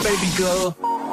baby girl.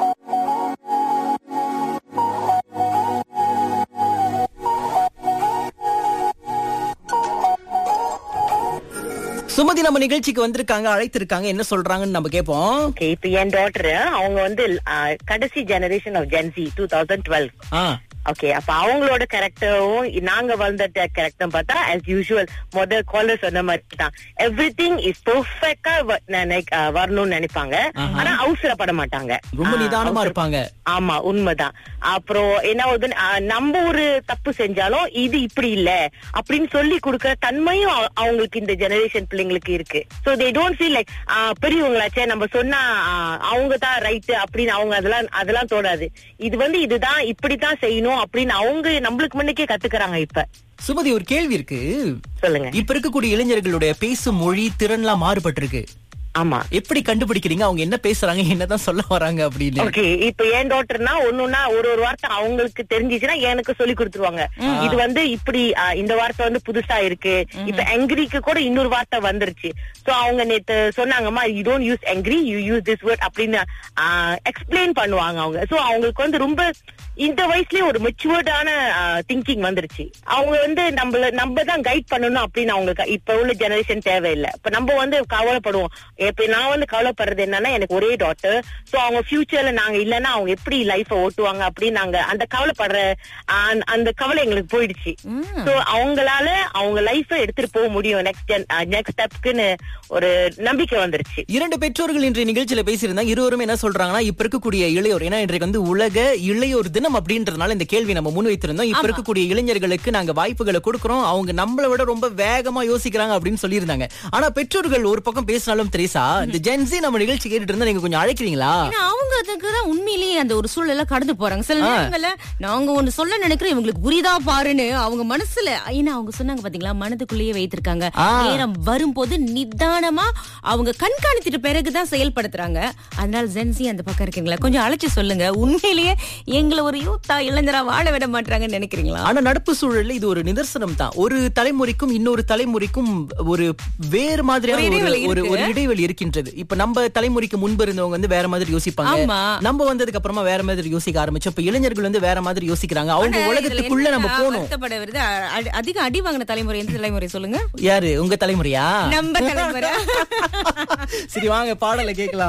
Sumathi நம்ம நிகழ்ச்சிக்கு வந்திருக்காங்க அழைத்திருக்காங்க என்ன சொல்றாங்கன்னு நம்ம கேட்போம் ஓகே இப்ப என் டாட்டர் அவங்க வந்து ஆ, கடைசி generation of Gen Z two thousand twelve ஆ ஓகே அப்ப அவங்களோட கேரக்டரும் நாங்க வளர்ந்த கேரக்டரும் பார்த்தா as யூஷுவல் முதல் காலர் சொன்ன மாதிரி தான் எவ்ரி திங் இஸ் பெர்ஃபெக்டா வரணும்னு நினைப்பாங்க ஆனா அவசரப்பட மாட்டாங்க ரொம்ப ஆ, நிதானமா அவசர- இருப்பாங்க ஆமா உண்மைதான் அப்புறம் என்ன ஆகுது நம்ம ஒரு தப்பு செஞ்சாலும் இது இப்படி இல்ல அப்படின்னு சொல்லி கொடுக்கற தன்மையும் அவ- அவங்களுக்கு இந்த ஜெனரேஷன் பிள்ளைங்களுக்கு இருக்கு so they don't feel like பெரியவங்களாச்சே நம்ம சொன்னா அவங்க தான் ரைட் அப்படின்னு அவங்க அதெல்லாம் அதெல்லாம் தோடாது இது வந்து இதுதான் இப்படித்தான் செய்யணும் அப்படின்னு அவங்க நம்மளுக்கு முன்னுக்கே கத்துக்கறாங்க இப்ப சுமதி ஒரு கேள்வி இருக்கு சொல்லுங்க இப்ப இருக்கக்கூடிய இளைஞர்களுடைய பேசும் மொழி திறன்லாம் மாறுபட்டிருக்கு ஆமா எப்படி கண்டுபிடிக்கிறீங்க அவங்க என்ன பேசுறாங்க என்னதான் சொல்ல வராங்க அப்படின்னு ஓகே இப்ப என் டாக்டர்னா ஒண்ணுன்னா ஒரு ஒரு வார்த்தை அவங்களுக்கு தெரிஞ்சிச்சுன்னா எனக்கு சொல்லி கொடுத்துருவாங்க இது வந்து இப்படி ஆ, இந்த வார்த்தை வந்து புதுசா இருக்கு இப்ப எங்கிரிக்கு கூட இன்னொரு வார்த்தை வந்துருச்சு சோ அவங்க நேத்து சொன்னாங்கம்மா you don't use angry you use this word அப்படின்னு எக்ஸ்பிளைன் பண்ணுவாங்க அவங்க சோ அவங்களுக்கு வந்து ரொம்ப இந்த வயசுலயே ஒரு மெச்சுவர்டான திங்கிங் வந்துருச்சு அவங்க வந்து நம்மள நம்ம தான் கைட் பண்ணணும் அப்படின்னு அவங்களுக்கு இப்ப உள்ள ஜெனரேஷன் தேவையில்லை இப்ப நம்ம வந்து கவலைப்படுவோம் இப்ப நான் வந்து கவலைப்படுறது என்னன்னா எனக்கு ஒரே டாட்டர் சோ அவங்க ஃபியூச்சர்ல நாங்க இல்லைன்னா அவங்க எப்படி லைஃப ஓட்டுவாங்க அப்படின்னு நாங்க அந்த கவலைப்படுற ஆஹ், அந்த கவலை எங்களுக்கு போயிடுச்சு சோ அவங்களால அவங்க லைஃப எடுத்துட்டு போக முடியும் நெக்ஸ்ட் நெக்ஸ்ட் ஸ்டெப்க்குன்னு ஒரு நம்பிக்கை வந்துருச்சு இரண்டு பெற்றோர்கள் இன்றைய நிகழ்ச்சியில பேசியிருந்தாங்க இருவரும் என்ன சொல்றாங்கன்னா இப்ப இருக்கக்கூடிய இளையோர் ஏன்னா இன்றைக்கு வந்து உலக இளையோர் தினம் அப்படின்றதுனால இந்த கேள்வி நம்ம முன் வைத்திருந்தோம் இப்ப இருக்கக்கூடிய இளைஞர்களுக்கு நாங்க வாய்ப்புகளை கொடுக்கறோம் அவங்க நம்மளை விட ரொம்ப வேகமா யோசிக்கிறாங்க அப்படின்னு சொல்லியிருந்தாங்க ஆனா பெற்றோர்கள் ஒரு பக்கம் பேசினாலும் தெரியுசா இந்த ஜென்சி நம்ம நிகழ்ச்சி கேட்டுட்டு இருந்தா நீங்க கொஞ்சம் அழைக்கிறீங்களா ஏன்னா அவங்க அதுக்குதான் உண்மையிலேயே அந்த ஒரு சூழல கடந்து போறாங்க சில நேரங்கள்ல நாங்க ஒண்ணு சொல்ல நினைக்கிறோம் இவங்களுக்கு புரியுதா பாருன்னு அவங்க மனசுல ஏன்னா அவங்க சொன்னாங்க பாத்தீங்களா மனதுக்குள்ளேயே வைத்திருக்காங்க ஆ. நேரம் வரும்போது நிதானமா அவங்க கண்காணித்துட்டு பிறகுதான் செயல்படுத்துறாங்க அதனால ஜென்சி அந்த பக்கம் இருக்கீங்களா கொஞ்சம் அழைச்சு சொல்லுங்க உண்மையிலேயே எங்களை ஒரு யூத்தா இளைஞரா வாழ விட மாட்டாங்கன்னு நினைக்கிறீங்களா ஆனா நடப்பு சூழல்ல இது ஒரு நிதர்சனம் தான் ஒரு தலைமுறைக்கும் இன்னொரு தலைமுறைக்கும் ஒரு வேறு மாதிரியான ஒரு ஒரு இடைவெளி ஒரு இருக்கு. ஒரு இடைவெளி இருக்கின்றது இப்ப நம்ம தலைமுறைக்கு முன்பு இருந்தவங்க வந்து வேற மாதிரி யோசிப்பாங்க ஆமா. நம்ம வந்ததுக்கு அப்புறமா வேற மாதிரி யோசிக்க ஆரம்பிச்சோம் இப்ப இளைஞர்கள் வந்து வேற மாதிரி யோசிக்கிறாங்க அவங்க ஆனா, இதுல உலகத்துக்குள்ள நம்ம என்னன்னா, போகணும் வருத்தப்பட வருது அ- அ- அதிக அடி வாங்கின தலைமுறை எந்த தலைமுறை சொல்லுங்க யாரு உங்க தலைமுறையா நம்ம தலைமுறை சரி வாங்க பாடலை கேட்கலாம்